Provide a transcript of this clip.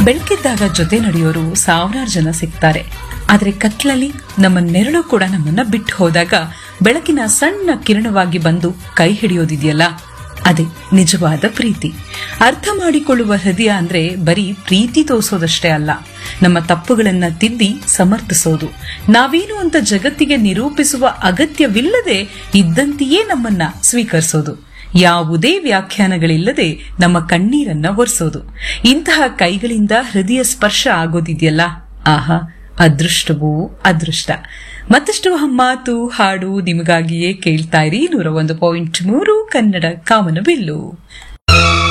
ಬೆಳಕಿದ್ದಾಗ ಜೊತೆ ನಡೆಯೋರು ಸಾವಿರಾರು ಜನ ಸಿಗ್ತಾರೆ ಆದ್ರೆ ಕತ್ಲಲ್ಲಿ ನಮ್ಮ ನೆರಳು ಕೂಡ ನಮ್ಮನ್ನ ಬಿಟ್ಟು ಹೋದಾಗ ಬೆಳಕಿನ ಸಣ್ಣ ಕಿರಣವಾಗಿ ಬಂದು ಕೈ ಹಿಡಿಯೋದಿದೆಯಲ್ಲ ಅದೇ ನಿಜವಾದ ಪ್ರೀತಿ ಅರ್ಥ ಮಾಡಿಕೊಳ್ಳುವ ಹೃದಯ ಅಂದ್ರೆ ಬರೀ ಪ್ರೀತಿ ತೋರಿಸೋದಷ್ಟೇ ಅಲ್ಲ ನಮ್ಮ ತಪ್ಪುಗಳನ್ನ ತಿದ್ದಿ ಸಮರ್ಥಿಸೋದು ನಾವೇನು ಅಂತ ಜಗತ್ತಿಗೆ ನಿರೂಪಿಸುವ ಅಗತ್ಯವಿಲ್ಲದೆ ಇದ್ದಂತೆಯೇ ನಮ್ಮನ್ನ ಸ್ವೀಕರಿಸೋದು ಯಾವುದೇ ವ್ಯಾಖ್ಯಾನಗಳಿಲ್ಲದೆ ನಮ್ಮ ಕಣ್ಣೀರನ್ನ ಒರೆಸೋದು ಇಂತಹ ಕೈಗಳಿಂದ ಹೃದಯ ಸ್ಪರ್ಶ ಆಗೋದಿದೆಯಲ್ಲ ಆಹಾ ಅದೃಷ್ಟವೂ ಅದೃಷ್ಟ ಮತ್ತಷ್ಟು ಮಾತು ಹಾಡು ನಿಮಗಾಗಿಯೇ ಕೇಳ್ತಾ ಇರಿ ನೂರ ಒಂದು ಪಾಯಿಂಟ್ ಮೂರು ಕನ್ನಡ ಕಾಮನಬಿಲ್ಲು